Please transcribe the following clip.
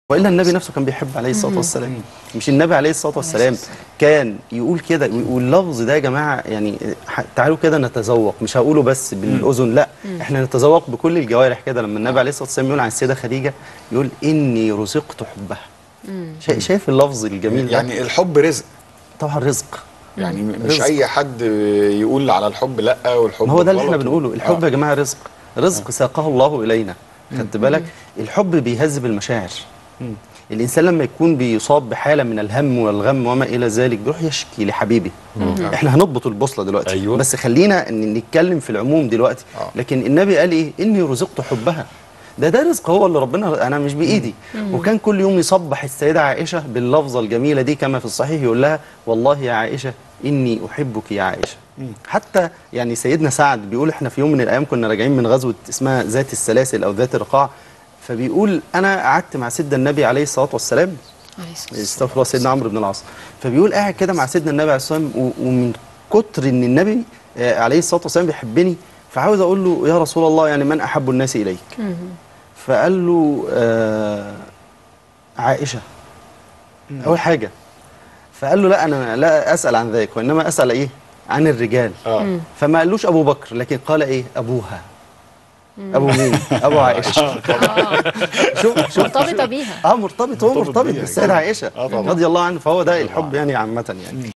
والا النبي نفسه كان بيحب عليه الصلاه والسلام مش النبي عليه الصلاه والسلام كان يقول كده واللفظ ده يا جماعه يعني ح- تعالوا كده نتذوق مش هقوله بس بالاذن لا احنا نتذوق بكل الجوارح كده لما النبي عليه الصلاه والسلام يقول عن السيده خديجه يقول اني رزقت حبها شا- شايف اللفظ الجميل ده يعني الحب رزق طبعا رزق يعني م- مش رزق. اي حد يقول على الحب لا والحب ما هو ده اللي احنا غلط. بنقوله الحب آه. يا جماعه رزق رزق ساقه الله الينا خدت بالك الحب بيهذب المشاعر الانسان لما يكون بيصاب بحاله من الهم والغم وما الى ذلك بيروح يشكي لحبيبه احنا هنضبط البوصله دلوقتي أيوة. بس خلينا ان نتكلم في العموم دلوقتي آه. لكن النبي قال ايه اني رزقت حبها ده ده رزق هو اللي ربنا انا مش بايدي وكان كل يوم يصبح السيده عائشه باللفظه الجميله دي كما في الصحيح يقول لها والله يا عائشه اني احبك يا عائشه حتى يعني سيدنا سعد بيقول احنا في يوم من الايام كنا راجعين من غزوه اسمها ذات السلاسل او ذات الرقاع فبيقول انا قعدت مع سيدنا النبي عليه الصلاه والسلام عليه الصلاة والسلام. استغفر الله سيدنا عمرو بن العاص فبيقول قاعد كده مع سيدنا النبي عليه الصلاه والسلام و- ومن كتر ان النبي آه، عليه الصلاه والسلام بيحبني فعاوز اقول له يا رسول الله يعني من احب الناس اليك فقال له آه عائشه اول حاجه فقال له لا انا لا اسال عن ذلك وانما اسال ايه عن الرجال اه فما قالوش ابو بكر لكن قال ايه ابوها ابو مين ابو عائشه آه. شوف شوف مرتبطة بيها اه مرتبط هو مرتبط مرتبط بيها بالسيده كده. عائشه آه طبعا. رضي الله عنه فهو ده الحب يعني عامه يعني